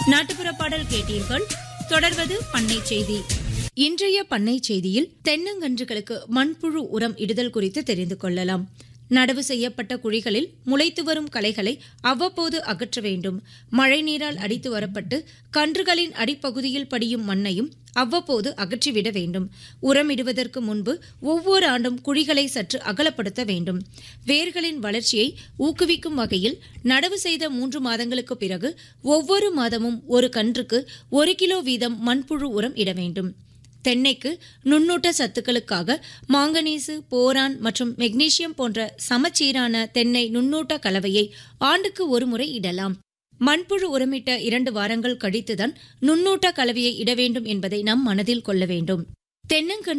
நாட்டுப்புற பாடல் கேட்டீர்கள் தொடர்வது பண்ணை செய்தி இன்றைய பண்ணை செய்தியில் தென்னங்கன்றுகளுக்கு மண்புழு உரம் இடுதல் குறித்து தெரிந்து கொள்ளலாம் நடவு செய்யப்பட்ட குழிகளில் முளைத்து வரும் களைகளை அவ்வப்போது அகற்ற வேண்டும் மழைநீரால் அடித்து வரப்பட்டு கன்றுகளின் அடிப்பகுதியில் படியும் மண்ணையும் அவ்வப்போது அகற்றிவிட வேண்டும் உரமிடுவதற்கு முன்பு ஒவ்வொரு ஆண்டும் குழிகளை சற்று அகலப்படுத்த வேண்டும் வேர்களின் வளர்ச்சியை ஊக்குவிக்கும் வகையில் நடவு செய்த மூன்று மாதங்களுக்கு பிறகு ஒவ்வொரு மாதமும் ஒரு கன்றுக்கு ஒரு கிலோ வீதம் மண்புழு உரம் இட வேண்டும் தென்னைக்கு நுண்ணூட்ட சத்துக்களுக்காக மாங்கனீசு போரான் மற்றும் மெக்னீசியம் போன்ற சமச்சீரான தென்னை நுண்ணூட்ட கலவையை ஆண்டுக்கு ஒரு முறை இடலாம் மண்புழு உரமிட்ட இரண்டு வாரங்கள் கழித்துதான் நுண்ணூட்ட கலவையை இட வேண்டும் என்பதை நம் மனதில் கொள்ள வேண்டும் தென்னங்கன்று